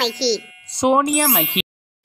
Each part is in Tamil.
மகி சோனியா மகி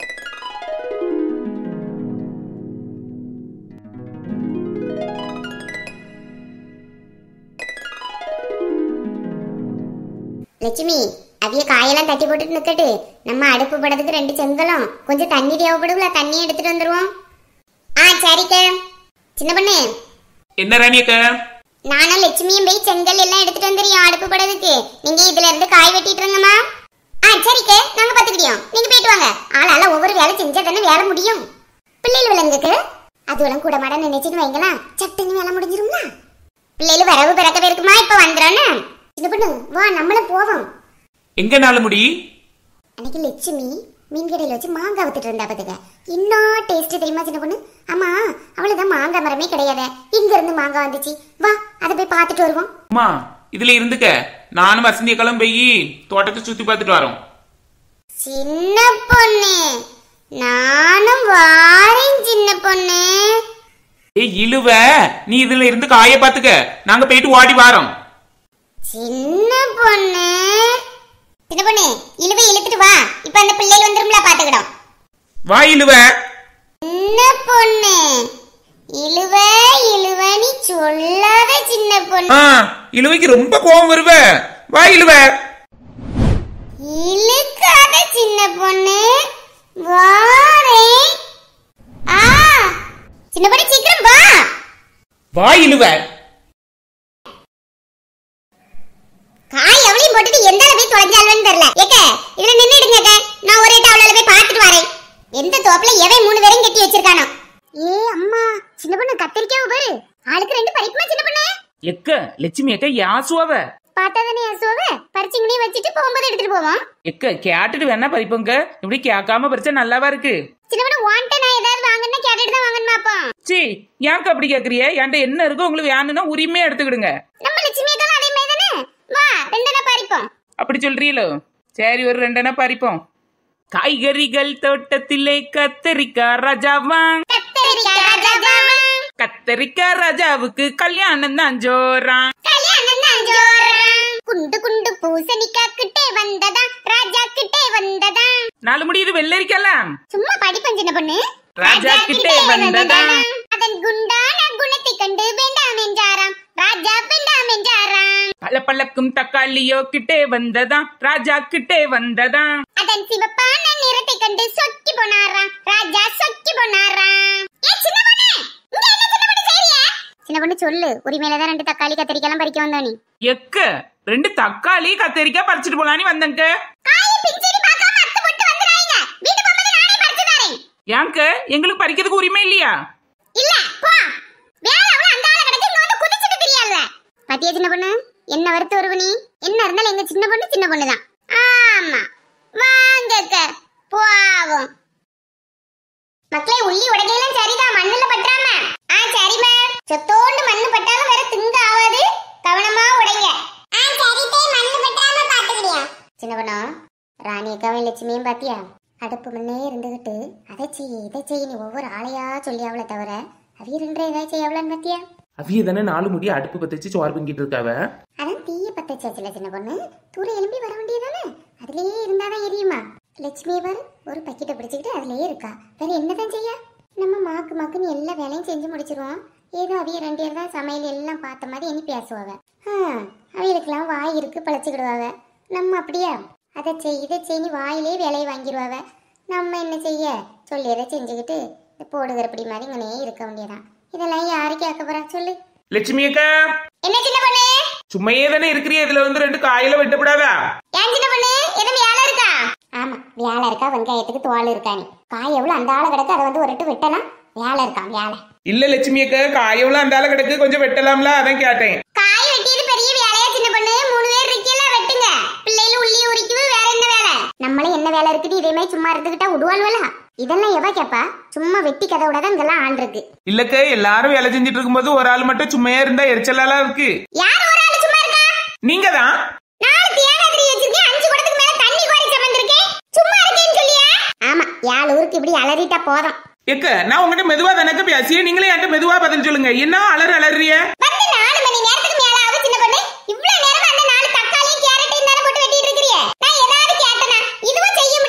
லட்சுமி அவிய காயெல்லாம் தட்டி போட்டுட்டு நிக்கட்டு நம்ம அடுப்பு படத்துக்கு ரெண்டு செங்கலும் கொஞ்சம் தண்ணி தேவைப்படும்ல தண்ணி எடுத்துட்டு வந்துருவோம் ஆ சரிக்கா சின்ன பொண்ணு என்ன ராணி அக்கா நானும் லட்சுமியும் போய் செங்கல் எல்லாம் எடுத்துட்டு வந்துடுறோம் அடுப்பு படத்துக்கு நீங்க இதுல இருந்து காய் வெட்டிட்டு இருங்கம்மா ஆ சரிக்கா நாங்க பாத்துக்கிட்டோம் நீங்க போயிட்டு வாங்க ஆளால ஒவ்வொரு வேலை செஞ்சா தானே வேலை முடியும் பிள்ளைகள் விலங்குக்கு அதுவெல்லாம் கூட மாட நினைச்சுன்னு வைங்களேன் சட்டுன்னு வேலை முடிஞ்சிருங்களா பிள்ளைகள் வரவு பிறக்கவே இருக்குமா இப்ப வந்துடுறோன்னு சின்ன பொண்ணு வா நம்மளும் போவோம் எங்க நாள் முடி அன்னைக்கு லட்சுமி மீன் கடையில் வச்சு மாங்காய் வித்துட்டு இருந்தா பாத்துக்க இன்னும் டேஸ்ட் தெரியுமா சின்ன பொண்ணு ஆமா அவளுதான் மாங்காய் மரமே கிடையாது இங்க இருந்து மாங்காய் வந்துச்சு வா அதை போய் பார்த்துட்டு வருவோம் அம்மா இதுல இருந்துக்க நானும் வசந்தி அக்காலும் போய் தோட்டத்தை சுத்தி பார்த்துட்டு வரோம் சின்ன பொண்ணு நானும் வாரேன் சின்ன பொண்ணு ஏய் இழுவ நீ இதுல இருந்து காய பாத்துக்க நாங்க போயிட்டு ஓடி வாரோம் சின்ன பொண்ணு சின்ன பொண்ணு இழுவை இழுத்துட்டு வா இப்ப அந்த பிள்ளைகள் வந்துரும்ல பாத்துக்கிடும் வா இழுவ சின்ன பொண்ணு இழுவ இழுவ நீ சொல்லாத சின்ன பொண்ணு ஆ இழுவைக்கு ரொம்ப கோவம் வருவ வா இழுவ இழுக்காத சின்ன பொண்ணு வாரேன் ஆ சின்ன பொண்ணு சீக்கிரம் வா வா இழுவ காய் எவ்வளவு போட்டுட்டு எந்த அளவு போய் தொலைஞ்சாலும் தெரியல ஏக்க இதுல நின்னுடுங்க அக்கா. நான் ஒரே டவுலால போய் பார்த்துட்டு வரேன் எந்த தோப்புல எவன் மூணு பேரும் கட்டி வச்சிருக்கானோ ஏ அம்மா சின்ன பொண்ணு கத்திரிக்காய் பாரு ஆளுக்கு ரெண்டு பறிக்குமா சின்ன பொண்ணு எக்க லட்சுமி அக்கா யாசுவவ பார்த்தா தானே அசுவ பறிச்சுங்கனே வச்சுட்டு போகும்போது எடுத்துட்டு போவோம் எக்க கேட்டுட்டு வேணா பறிப்போங்க இப்படி கேட்காம பறிச்சா நல்லாவா இருக்கு சின்ன பொண்ணு வாண்ட நான் ஏதாவது வாங்கணும்னா கேட்டுட்டு தான் வாங்கணுமா அப்போ சி ஏன்க்கா அப்படி கேக்குறிய என்கிட்ட என்ன இருக்கோ உங்களுக்கு வேணும்னா உரிமையா எடுத்துக்கிடுங்க நம்ம லட்சுமி தான் அதே மாதிரி தானே வா ரெண்டனா பறிப்போம் அப்படி சொல்றீங்களோ சரி ஒரு ரெண்டனா பறிப்போம் காய்கறிகள் தோட்டத்திலே கத்தரிக்காய் ராஜாவா கத்தரிக்காய் ராஜாவா கத்தரிக்காய் ராஜாவுக்கு கல்யாணம் தான் ஜோரா கல்யாணம் தான் ஜோரம். குண்டு குண்டு பூசணிக்காய் கிட்டே வந்ததா ராஜா கிட்டே வந்ததா நாலு முடியுது வெள்ளரிக்கலாம் சும்மா படிப்பேன் சின்ன பொண்ணு ராஜா கிட்டே வந்ததா. அதன் குண்டான குணத்தை கண்டு வேண்டாம் என்றாராம் ராஜா வேண்டாம் என்றாராம் பல பழக்கும் தக்காளியோ கிட்டே வந்ததா ராஜா கிட்டே வந்ததா அதன் சிவப்பான நிறத்தை கண்டு சொக்கி போனாராம் ராஜா சொக்கி போனாராம் ஏ சின்ன பொண்ணு இங்க என்ன சின்ன பொண்ணு செய்றிய சின்ன பொண்ணு சொல்லு உரிமையில தான் ரெண்டு தக்காளி கத்திரிக்காய் பறிக்க வந்தோ நீ எக்க ரெண்டு தக்காளி கத்தரிக்காய் பறிச்சிட்டு போலான்னு வந்தங்க காயை பிஞ்சடி பார்க்காம அத்தை போட்டு வந்துறாங்க வீட்டு போகும்போது நானே பறிச்சு தரேன் ஏங்க எங்களுக்கு பறிக்கிறதுக்கு உரிமை இல்லையா இல்ல போ வேற அவள அந்த ஆள கிடக்கு இங்க வந்து குதிச்சிட்டு தெரியாத பாத்தியா சின்ன பொண்ணு என்ன வருத்து வருவ நீ என்ன இருந்தாலும் எங்க சின்ன பொண்ணு சின்ன பொண்ணு தான் ஆமா வாங்கக்க போவோம் மக்களே உள்ளி உடைக்கலாம் சரிதான் மண்ணுல பற்றாம ஆ சரி மேம் சொத்தோண்டு மண்ணு பட்டாலும் வேற திங்க ஆகாது கவனமா உடைங்க ஆ சரி தே மண்ணு பற்றாம பாத்துக்கிறியா சின்ன பொண்ணா ராணி அக்காவும் லட்சுமியும் பாத்தியா அடுப்பு முன்னே இருந்துகிட்டு அதை செய் இதை செய் நீ ஒவ்வொரு ஆளையா சொல்லி அவளை தவிர அவிய ரெண்டு ஏதாவது செய்ய அவளான்னு பாத்தியா அவிய தானே நாலு முடி அடுப்பு பத்த வச்சு சோறு பொங்கிட்டு இருக்காவ அதான் தீய பத்த வச்சாச்சுல சின்ன பொண்ணு தூர எலும்பி வர வேண்டியதானே அதுலயே இருந்தாதான் எரியுமா லட்சுமி பாரு ஒரு பக்கெட்டை பிடிச்சிக்கிட்டு அதுலயே இருக்கா வேற என்னதான் செய்ய நம்ம மாக்கு மாக்குன்னு எல்லா வேலையும் செஞ்சு முடிச்சிருவோம் ஏதோ அவிய ரெண்டு பேர் தான் சமையல் எல்லாம் பார்த்த மாதிரி இனி பேசுவாங்க அவியலுக்கெல்லாம் வாய் இருக்கு பழச்சிக்கிடுவாங்க நம்ம அப்படியா அதை செய் இதை செய்னி வாயிலே வேலையை வாங்கிடுவாங்க நம்ம என்ன செய்ய சொல்லி எதை செஞ்சுக்கிட்டு இந்த போடுகிறப்படி மாதிரி இங்கனே இருக்க வேண்டியதான் இதெல்லாம் யாரு கேட்க போறா சொல்லு லட்சுமி அக்கா என்ன சின்ன பொண்ணு சும்மையே தானே இருக்கிறிய இதுல வந்து ரெண்டு காயில வெட்டப்படாதா ஏன் சின்ன பொண்ணு எதுவும் வேலை இருக்கா ஆமா வேலை இருக்கா வெங்காயத்துக்கு தோல் இருக்கா நீ காய் எவ்வளவு அந்த ஆளை கிடக்கு அதை வந்து ஒரு எட்டு வெட்டலாம் வேலை இருக்கா வேலை இல்ல லட்சுமி அக்கா காயெல்லாம் அந்த ஆள கிடக்கு கொஞ்சம் வெட்டலாம்ல அதான் கேட்டேன் காய் வெட்டியது பெரிய வேலையா சின்ன பொண்ணு மூணு பேர் இருக்கீல்ல வெட்டுங்க பிள்ளைகளும் உள்ளி உரிக்குது வேற என்ன வேலை நம்மளே என்ன வேலை இருக்குது இதே மாதிரி சும்மா இருந்துகிட்டா விடுவாள்வல இதெல்லாம் எவ கேப்பா சும்மா வெட்டி கதை விட தான் இங்கெல்லாம் ஆள் இருக்கு இல்லக்க எல்லாரும் வேலை செஞ்சுட்டு இருக்கும்போது ஒரு ஆள் மட்டும் சும்மையா இருந்தா எரிச்சலாலாம் இருக்கு யார் ஒரு ஆளு சும்மா இருக்கா நீங்க தான் நாலு தேங்காய் திரி வச்சிருக்கேன் அஞ்சு குடத்துக்கு மேல தண்ணி கோரி சமந்திருக்கேன் சும்மா இருக்கேன்னு சொல்லியா ஆமா ஏழு ஊருக்கு இப்படி அலறிட்டா போதும் எக்க நான் உங்ககிட்ட மெதுவா தானக்க பேசிய நீங்களே என்கிட்ட மெதுவா பதில் சொல்லுங்க என்ன அலறு அலறிய வந்து நாலு மணி நேரத்துக்கு மேல ஆகுது சின்ன பொண்ணு இவ்வளவு நேரம் அந்த நாலு தக்காளியும் கேரட்டையும் தானே போட்டு வெட்டிட்டு இருக்கிறியே நான் ஏதாவது கேட்டனா இதுவும் செய்ய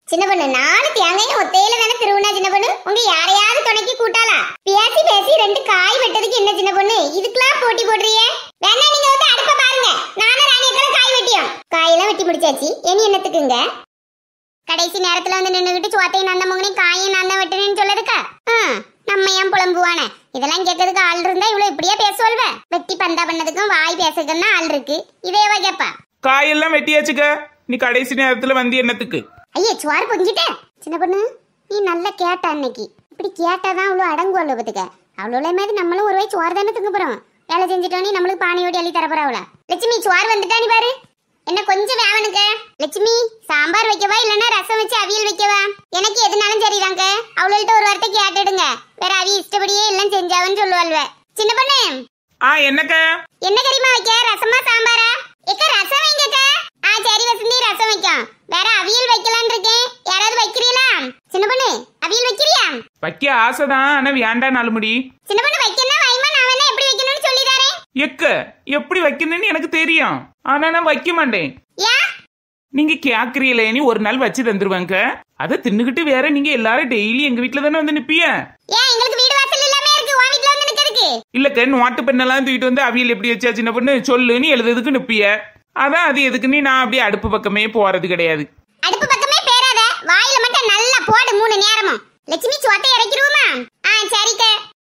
சின்ன பொண்ணு நாலு தேங்காயும் ஒத்தையில தானே திருவுனா சின்ன பொண்ணு உங்க யாரையாவது துணைக்கு கூட்டாளா பேசி பேசி ரெண்டு காய் வெட்டதுக்கு என்ன சின்ன பொண்ணு இதுக்கெல்லாம் போட்டி போடுறியே வேணா நீங்க வந்து அடுப்ப பாருங்க நானும் ராணியக்கெல்லாம் காய் வெட்டியோம் காயெல்லாம் வெட்டி முடிச்சாச்சு இனி என்னத்துக்குங்க கடைசி நேரத்துல வந்து நின்னுகிட்டு சோத்தையும் நந்த முகனையும் காயும் நந்த வெட்டுனேன்னு சொல்லதுக்கா ஹம், நம்ம ஏன் புலம்புவானே இதெல்லாம் கேட்கறதுக்கு ஆள் இருந்தா இவ்வளவு இப்படியே பேசுவல்வ வெட்டி பந்தா பண்ணதுக்கும் வாய் பேசுறதுக்கும் தான் ஆள் இருக்கு இதேவா கேப்பா காயெல்லாம் வெட்டியாச்சுக்க நீ கடைசி நேரத்துல வந்து என்னத்துக்கு ஐயே சுவார் பொங்கிட்ட சின்ன பொண்ணு நீ நல்லா கேட்ட அன்னைக்கு இப்படி கேட்டாதான் அவ்வளோ அடங்குவல்ல பத்துக்க அவ்வளோ மாதிரி நம்மளும் ஒரு வாய் சுவார் தானே தூங்க போறோம் வேலை செஞ்சுட்டோம் நம்மளுக்கு பானை ஓடி அள்ளி தர போறாவள லட்சுமி சுவார் வந்துட்டா நீ பாரு என்ன கொஞ்சம் வேவனுங்க லட்சுமி சாம்பார் வைக்கவா இல்லைன்னா ரசம் வச்சு அவியல் வைக்கவா எனக்கு எதுனாலும் சரிதாங்க அவள்கிட்ட ஒரு வார்த்தை கேட்டுடுங்க வேற அவி இஷ்டப்படியே எல்லாம் செஞ்சாவன்னு சொல்லுவாள்வ சின்ன பொண்ணு ஆ என்னக்க என்ன தெரியுமா வைக்க ரசமா சாம்பாரா எக்க ரசம் வைங்கக்கா ஆ சரி வசந்தி ரசம் வைக்கும் வேற அவியல் வைக்கலாம்னு இருக்கேன் யாராவது வைக்கிறீங்களா சின்ன பொண்ணு அவியல் வைக்கிறியா வைக்க ஆசைதான் ஆனா வேண்டாம் நாலு முடி சின்ன பொண்ணு வைக்கணும் வைமா நான் வேணா எப்படி வைக்கணும்னு சொல்லி தரேன் எக்க எப்படி வைக்கணும்னு எனக்கு தெரியும் ஆனா நான் வைக்க மாட்டேன் ஏன் நீங்க கேக்குறீங்களேன்னு ஒரு நாள் வச்சு தந்துருவாங்க அதை தின்னுகிட்டு வேற நீங்க எல்லாரும் டெய்லி எங்க வீட்டுல தானே வந்து நிப்பிய ஏன் எங்களுக்கு வீடு வாசல் எல்லாமே இருக்கு உன் வீட்ல வந்து நிக்கிறதுக்கு இல்லக்க நோட்டு பெண்ணெல்லாம் தூக்கிட்டு வந்து அவியல் எப்படி வச்சா சின்ன பொண்ணு சொல்லுன்னு எழுதுறதுக்கு நிப்பிய அதான் அது எதுக்குன்னு நான் அப்படியே அடுப்பு பக்கமே போறது கிடையாது அடுப்பு பக்கமே பேராத வாயில மட்டும் நல்லா போடு மூணு நேரமும் லட்சுமி சோத்தை இறக்கிடுவோமா ஆ சரிக்க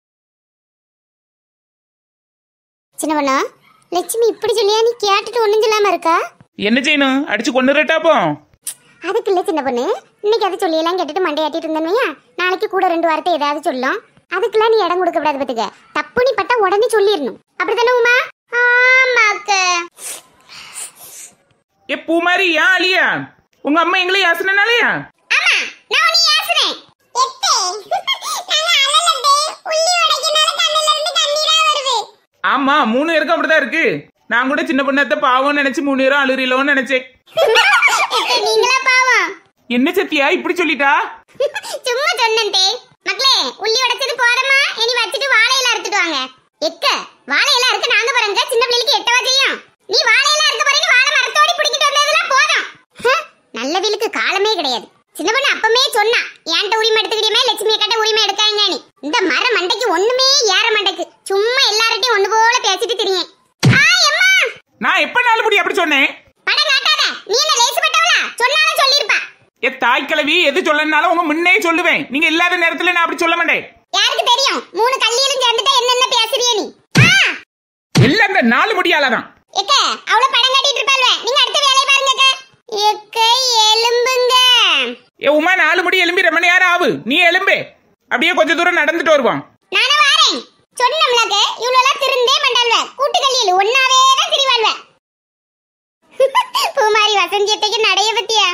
சின்ன பொண்ணு லட்சுமி இப்படி சொல்லியா நீ கேட்டுட்டு ஒண்ணும் சொல்லாம இருக்கா என்ன செய்யணும் அடிச்சு கொண்டுறட்டாப்போ அதுக்கு இல்ல சின்ன பொண்ணு இன்னைக்கு அதை சொல்லியெல்லாம் கேட்டுட்டு மண்டையாட்டிட்டு இருந்தேன்வையா நாளைக்கு கூட ரெண்டு வார்த்தை ஏதாவது சொல்லும் அதுக்கெல்லாம் நீ இடம் கொடுக்க கூடாது பத்துக்க தப்பு நீ பட்டா உடனே சொல்லிடணும் அப்படித்தானே உமா ஆமாக்க ஏ பூமாரி ஏன் அழியா உங்க அம்மா எங்களை யாசனாலயா ஆமா நான் உன்னை ஏசுறேன் எத்தே நாங்க அலலண்டே உள்ளி உடைக்கனால கண்ணுல இருந்து கண்ணீரா வருது ஆமா மூணு பேருக்கும் அப்படிதான் இருக்கு நான் கூட சின்ன பொண்ணத்தை பாவம்னு நினைச்சு மூணு பேரும் அழுறீங்களோன்னு நினைச்சேன் எத்தே, நீங்களா பாவம் என்ன சத்தியா இப்படி சொல்லிட்டா சும்மா சொன்னே மக்களே உள்ளி உடைச்சது போறமா இனி வச்சுட்டு வாழையில அறுத்துட்டு வாங்க எக்க வாழையில அறுக்க நாங்க பாருங்க சின்ன பிள்ளைக்கு எட்டவா செய்யும் நீ வாழையில அறுக்க போறேன்னு வாழை மரத்தோடி பிடிக்கிட்டு வந்ததெல்லாம் போதும் ஹ, நல்ல வீலுக்கு காலமே கிடையாது சின்ன பொண்ணு அப்பமே சொன்னா என்கிட்ட உரிமை எடுத்துக்கிட்டியுமே லட்சுமி அக்காட்ட உரிமை எடுக்காங்க நீ இந்த மர மண்டைக்கு ஒண்ணுமே ஏற மண்டைக்கு சும்மா எல்லார்ட்டையும் ஒண்ணு போல பேசிட்டு திரியேன் ஆய் அம்மா நான் எப்ப நாலு முடி அப்படி சொன்னேன் படம் காட்டாத நீ என்ன லேசுப்பட்டவளா சொன்னாலும் சொல்லிருப்பா ஏ தாய் கிழவி எது சொல்லனாலும் உங்க முன்னே சொல்லுவேன் நீங்க இல்லாத நேரத்துல நான் அப்படி சொல்ல மாட்டேன் யாருக்கு தெரியும் மூணு கல்லியிலும் சேர்ந்துட்டா என்னென்ன பேசுறிய நீ ஆ எல்லாம் இந்த நாலு முடியாலதான் எக்க அவள படம் காட்டிட்டு இருப்பாள்வ நீங்க அடுத்த வேலையை பாருங்க அக்கா எக்க எலும்புங்க ஏ உமா நாலு முடி எலும்பி ரொம்ப நேரம் ஆகு நீ எலும்பே அப்படியே கொஞ்ச தூரம் நடந்துட்டு வருவான் நானும் வாரேன் சொன்னோம்லக்க இவ்வளவு திருந்தே மண்டாள்வ கூட்டுக்கல்லியில் ஒன்னாவே தான் திரிவாள்வ பூமாரி வசந்தியத்தைக்கு நடைய பத்தியா